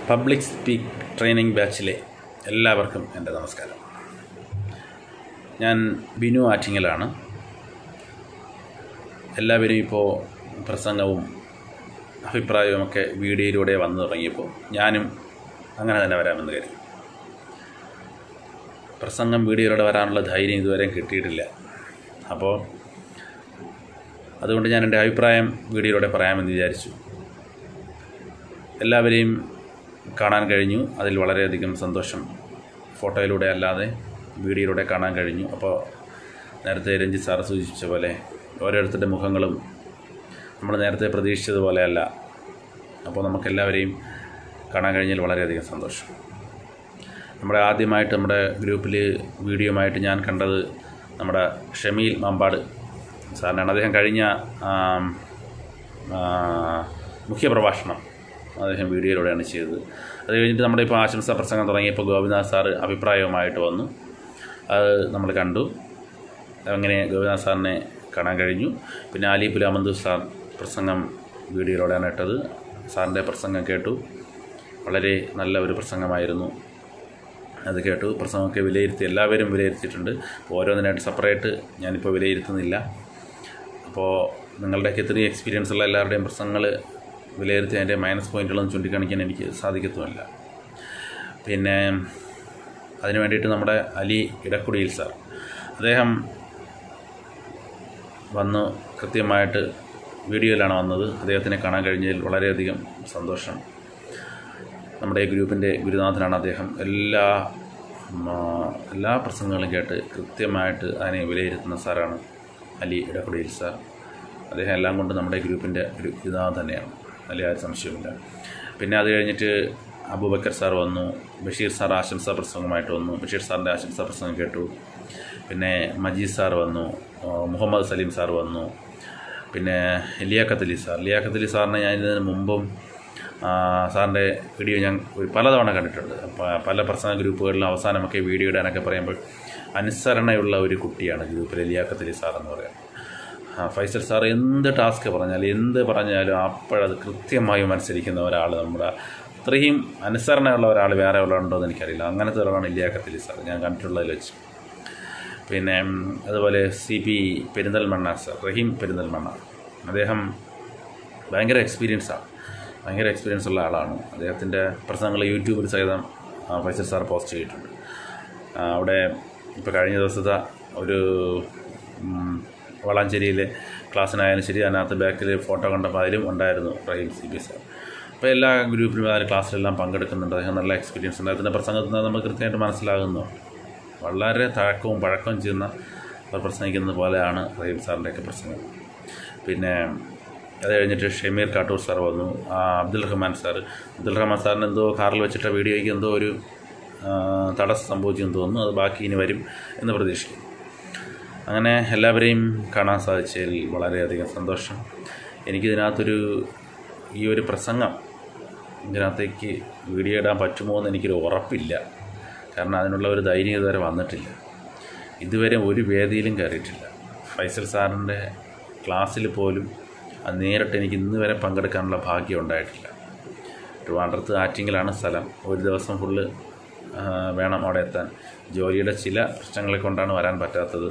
public speak training ബാച്ചിലെ എല്ലാവർക്കും എൻ്റെ നമസ്കാരം ഞാൻ ബിനു ആറ്റിങ്ങലാണ് എല്ലാവരും ഇപ്പോൾ പ്രസംഗവും അഭിപ്രായവുമൊക്കെ വീഡിയോയിലൂടെ വന്നു തുടങ്ങിയപ്പോൾ ഞാനും അങ്ങനെ തന്നെ വരാമെന്ന് കരുതി പ്രസംഗം വീഡിയോയിലൂടെ വരാനുള്ള ധൈര്യം ഇതുവരെ കിട്ടിയിട്ടില്ല അപ്പോൾ അതുകൊണ്ട് ഞാൻ എൻ്റെ അഭിപ്രായം വീഡിയോയിലൂടെ പറയാമെന്ന് വിചാരിച്ചു എല്ലാവരെയും കാണാൻ കഴിഞ്ഞു അതിൽ വളരെയധികം സന്തോഷം ഫോട്ടോയിലൂടെ അല്ലാതെ വീഡിയോയിലൂടെ കാണാൻ കഴിഞ്ഞു അപ്പോൾ നേരത്തെ രഞ്ജിത്ത് സാറ് സൂചിപ്പിച്ച പോലെ ഓരോരുത്തരുടെ മുഖങ്ങളും നമ്മൾ നേരത്തെ പ്രതീക്ഷിച്ചതുപോലെയല്ല അപ്പോൾ നമുക്കെല്ലാവരെയും കാണാൻ കഴിഞ്ഞതിൽ വളരെയധികം സന്തോഷം നമ്മുടെ ആദ്യമായിട്ട് നമ്മുടെ ഗ്രൂപ്പിൽ വീഡിയോയുമായിട്ട് ഞാൻ കണ്ടത് നമ്മുടെ ഷമീൽ മമ്പാട് സാറിനാണ് അദ്ദേഹം കഴിഞ്ഞ ആം, ആ, മുഖ്യപ്രഭാഷണം അദ്ദേഹം വീഡിയോയിലൂടെയാണ് ചെയ്തത് അത് കഴിഞ്ഞിട്ട് നമ്മുടെ ഇപ്പോൾ ആശംസാ പ്രസംഗം തുടങ്ങിയപ്പോൾ ഗോപിനാഥ് സാറ് അഭിപ്രായവുമായിട്ട് വന്നു അത് നമ്മൾ കണ്ടു അങ്ങനെ ഗോപിനാഥ് സാറിനെ കാണാൻ കഴിഞ്ഞു പിന്നെ അലി പുലാമന്തു സാർ പ്രസംഗം വീഡിയോയിലൂടെയാണ് ഇട്ടത് സാറിൻ്റെ പ്രസംഗം കേട്ടു വളരെ നല്ല ഒരു പ്രസംഗമായിരുന്നു അത് കേട്ടു പ്രസംഗമൊക്കെ വിലയിരുത്തി എല്ലാവരും വിലയിരുത്തിയിട്ടുണ്ട് അപ്പോൾ ഓരോന്നിനായിട്ട് സെപ്പറേറ്റ് ഞാനിപ്പോൾ വിലയിരുത്തുന്നില്ല അപ്പോൾ നിങ്ങളുടെയൊക്കെ ഇത്രയും എക്സ്പീരിയൻസ് ഉള്ള എല്ലാവരുടെയും പ്രസംഗങ്ങൾ വിലയിരുത്തി അതിൻ്റെ മൈനസ് പോയിന്റുകളൊന്നും ചൂണ്ടിക്കാണിക്കാൻ എനിക്ക് സാധിക്കത്തുമില്ല പിന്നെ അതിന് വേണ്ടിയിട്ട് നമ്മുടെ അലി ഇടക്കുടിയിൽ സാർ അദ്ദേഹം വന്നു കൃത്യമായിട്ട് വീഡിയോയിലാണ് വന്നത് അദ്ദേഹത്തിനെ കാണാൻ കഴിഞ്ഞതിൽ വളരെയധികം സന്തോഷം നമ്മുടെ ഈ ഗ്രൂപ്പിൻ്റെ ഗുരുനാഥനാണ് അദ്ദേഹം എല്ലാ ഉം, ആ, എല്ലാ പ്രസംഗങ്ങളും കേട്ട് കൃത്യമായിട്ട് അതിനെ വിലയിരുത്തുന്ന സാറാണ് അലി ഇടക്കുടിയിൽ സാർ അദ്ദേഹം എല്ലാം കൊണ്ട് നമ്മുടെ ഗ്രൂപ്പിൻ്റെ ഒരു ഗുരുനാഥൻ തന്നെയാണ് അതിൽ ആരും സംശയമില്ല പിന്നെ അത് കഴിഞ്ഞിട്ട് അബൂബക്കർ സാർ വന്നു ബഷീർ സാർ ആശംസാ പ്രസംഗമായിട്ട് വന്നു ബഷീർ സാറിൻ്റെ ആശംസാ പ്രസംഗം കേട്ടു പിന്നെ മജീദ് സാർ വന്നു ആ, മുഹമ്മദ് സലീം സാർ വന്നു പിന്നെ ലിയാഖത്ത് അലി സാർ ലിയാഖത്ത് അലി സാറിനെ ഞാൻ ഇതിന് മുമ്പും ആ, സാറിൻ്റെ വീഡിയോ ഞാൻ ഒരു പലതവണ കണ്ടിട്ടുണ്ട് പ- പല പ്രസംഗ ഗ്രൂപ്പുകളിലും അവസാനമൊക്കെ വീഡിയോ ഇടാനൊക്കെ പറയുമ്പോൾ അനുസരണയുള്ള ഒരു കുട്ടിയാണ് ഗ്രൂപ്പിലെ ലിയാഖത്ത് അലി സാർ എന്ന് പറയുന്നത് ആ, ഫൈസൽ സാർ എന്ത് ടാസ്ക് പറഞ്ഞാലും എന്ത് പറഞ്ഞാലും അപ്പോഴത് കൃത്യമായി മത്സരിക്കുന്ന ഒരാൾ നമ്മുടെ അത്രയും അനുസരണയുള്ള ഒരാൾ വേറെ ഉള്ളതുണ്ടോ എന്ന് എനിക്കറിയില്ല അങ്ങനത്തെ ഒരാളാണ് ലിയാഖത്ത് അലി സാർ ഞാൻ കണ്ടിട്ടുള്ളതിൽ വെച്ച് പിന്നെ ഉം, അതുപോലെ C P Perinthalmanna sir Rahim Perinthalmanna അദ്ദേഹം ഭയങ്കര എക്സ്പീരിയൻസാണ് ഭയങ്കര എക്സ്പീരിയൻസ് ഉള്ള ആളാണ് അദ്ദേഹത്തിൻ്റെ പ്രസംഗങ്ങൾ യൂട്യൂബിൽ സഹിതം ആ, ഫൈസൽ സാർ പോസ്റ്റ് ചെയ്തിട്ടുണ്ട് ആ, അവിടെ ഇപ്പോൾ കഴിഞ്ഞ ദിവസത്തെ ഒരു ഉം, വളാഞ്ചേരിയിലെ ക്ലാസ്സിനായാലും ശരി അതിനകത്ത് ബാക്കിൽ ഫോട്ടോ കണ്ടപ്പോൾ അതിലും ഉണ്ടായിരുന്നു റഹീം സി പി സാർ അപ്പോൾ എല്ലാ ഗ്രൂപ്പിലും ആ ക്ലാസ്സിലെല്ലാം പങ്കെടുക്കുന്നുണ്ട് അദ്ദേഹം നല്ല എക്സ്പീരിയൻസ് ഉണ്ട് അദ്ദേഹത്തിൻ്റെ പ്രസംഗത്തിൽ നിന്ന് നമുക്ക് കൃത്യമായിട്ട് മനസ്സിലാകുന്നു വളരെ തഴക്കവും പഴക്കവും ചെയ്യുന്ന അവർ പ്രസംഗിക്കുന്നത് പോലെയാണ് റഹീം സാറിൻ്റെയൊക്കെ പ്രസംഗം പിന്നെ അത് കഴിഞ്ഞിട്ട് ഷമീർ കാട്ടൂർ സാർ വന്നു ആ, അബ്ദുൽ റഹ്മാൻ സാർ അബ്ദുൽ റഹ്മാൻ സാറിന് എന്തോ കാറിൽ വെച്ചിട്ട വീഡിയോയ്ക്ക് എന്തോ ഒരു ആ, തടസ്സം സംഭവിച്ചെന്ന് തോന്നുന്നു അത് ബാക്കി ഇനി വരും എന്ന് പ്രതീക്ഷിക്കുന്നു അങ്ങനെ എല്ലാവരെയും കാണാൻ സാധിച്ചതിൽ വളരെയധികം സന്തോഷം എനിക്കിതിനകത്തൊരു ഈ ഒരു പ്രസംഗം ഇതിനകത്തേക്ക് വീഡിയോ ഇടാൻ പറ്റുമോ എന്ന് എനിക്കൊരു ഉറപ്പില്ല കാരണം അതിനുള്ള ഒരു ധൈര്യം ഇതുവരെ വന്നിട്ടില്ല ഇതുവരെ ഒരു വേദിയിലും കയറിയിട്ടില്ല ഫൈസൽ സാറിൻ്റെ ക്ലാസ്സിൽ പോലും അത് നേരിട്ട് എനിക്ക് ഇന്ന് വരെ പങ്കെടുക്കാനുള്ള ഭാഗ്യം ഉണ്ടായിട്ടില്ല ട്രിവാൻഡ്രത്ത് ആറ്റിങ്ങിലാണ് സ്ഥലം ഒരു ദിവസം ഫുള്ള് ആ, വേണം അവിടെ എത്താൻ ജോലിയുടെ ചില പ്രശ്നങ്ങളെ കൊണ്ടാണ് വരാൻ പറ്റാത്തത്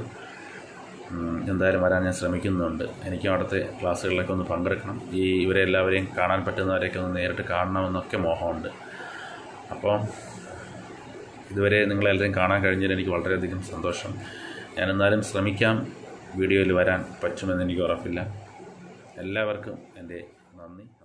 ഉം, എന്തായാലും വരാൻ ഞാൻ ശ്രമിക്കുന്നുണ്ട് എനിക്കും അവിടുത്തെ ക്ലാസ്സുകളിലൊക്കെ ഒന്ന് പങ്കെടുക്കണം ഈ ഇവരെ എല്ലാവരെയും കാണാൻ പറ്റുന്നവരെയൊക്കെ ഒന്ന് നേരിട്ട് കാണണമെന്നൊക്കെ മോഹമുണ്ട് അപ്പോൾ ഇതുവരെ നിങ്ങളെല്ലാവരെയും കാണാൻ കഴിഞ്ഞതിൽ എനിക്ക് വളരെയധികം സന്തോഷം ഞാൻ എന്നാലും ശ്രമിക്കാം വീഡിയോയിൽ വരാൻ പറ്റുമെന്ന് എനിക്ക് ഉറപ്പില്ല എല്ലാവർക്കും എൻ്റെ നന്ദി